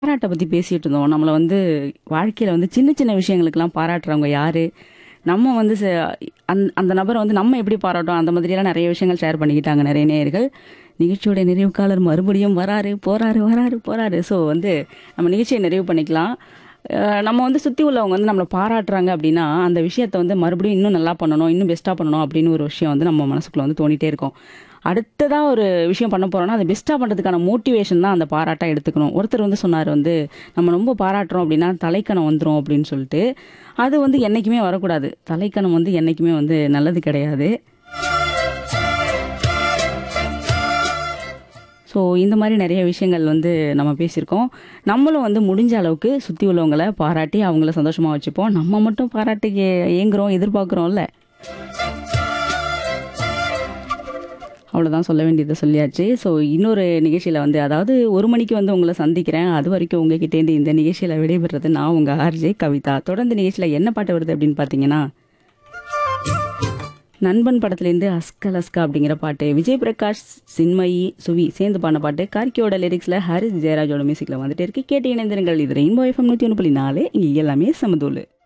பாராட்ட பத்தி பேசிட்டு இருந்தோம். நம்மள வந்து வாழ்க்கையில வந்து சின்ன சின்ன விஷயங்களுக்கெல்லாம் பாராட்டுறவங்க யாரு? நம்ம வந்து ச அந் அந்த நபர வந்து நம்ம எப்படி பாராட்டுறோம்? அந்த மாதிரியெல்லாம் நெறைய விஷயங்கள் ஷேர் பண்ணிக்கிட்டாங்க நெறைய நேயர்கள். நிகழ்ச்சியோட நிறைவு காலர் மறுபடியும் வராரு, போறாரு, வராரு, போறாரு. ஸோ வந்து நம்ம நிகழ்ச்சிய நிறைவு பண்ணிக்கலாம். அ நம்ம வந்து சுத்தி உள்ளவங்க வந்து நம்மள பாராட்டுறாங்க அப்படின்னா, அந்த விஷயத்த வந்து மறுபடியும் இன்னும் நல்லா பண்ணணும், இன்னும் பெஸ்ட்டா பண்ணணும் அப்படின்னு ஒரு விஷயம் வந்து நம்ம மனசுக்குள்ள வந்து தோணிட்டே இருக்கும். அடுத்ததா ஒரு விஷயம் பண்ண போறோம்னா, அத பெஸ்ட்டா பண்றதுக்கான மோட்டிவேஷன் தான் அந்த பாராட்டா எடுத்துக்கணும். ஒருத்தர் வந்து சொன்னாரு வந்து, "நம்ம ரொம்ப பாராட்டுறோம் அப்படின்னா தலைக்கனம் வந்துரும்" அப்படின்னு சொல்லிட்டு. அது வந்து என்னைக்குமே வரக்கூடாது. தலைக்கனம் வந்து என்னைக்குமே வந்து நல்லது கிடையாது. ஸோ இந்த மாரி நெறைய விஷயங்கள் வந்து நம்ம பேசியிருக்கோம். நம்மளும் வந்து முடிஞ்ச அளவுக்கு சுத்தி உள்ளவங்கள பாராட்டி அவங்கள சந்தோஷமா வச்சுப்போம். நம்ம மட்டும் பாராட்டுக்கு ஏங்குறோம், எதிர்பார்க்குறோம்ல. அவ்வளோதான் சொல்ல வேண்டியத சொல்லியாச்சு. ஸோ இன்னொரு நிகழ்ச்சியில வந்து அதாவது 1 மணிக்கு வந்து உங்கள சந்திக்கிறேன். அதுவரைக்கும் உங்ககிட்டேருந்து இந்த நிகழ்ச்சியில விடைபெறுறது நான் உங்க ஆர்ஜே கவிதா. தொடர்ந்து நிகழ்ச்சியில என்ன பாட்டு வருது அப்படின்னு பார்த்தீங்கன்னா, நண்பன் படத்துலேருந்து "அஸ்கல் அஸ்கா" அப்படிங்கிற பாட்டு. விஜய் பிரகாஷ், சின்மயி, சுவி சேர்ந்து பாடின பாட்டு. கார்க்கியோட லிரிக்ஸ்ல ஹாரிஸ் ஜெயராஜோட மியூசிக்ல வந்துட்டே இருக்கு. கேட்டு இணைந்திருங்கள். இது ரெயின்போ எஃப்எம் 101.4 இங்க எல்லாமே சமதூளு.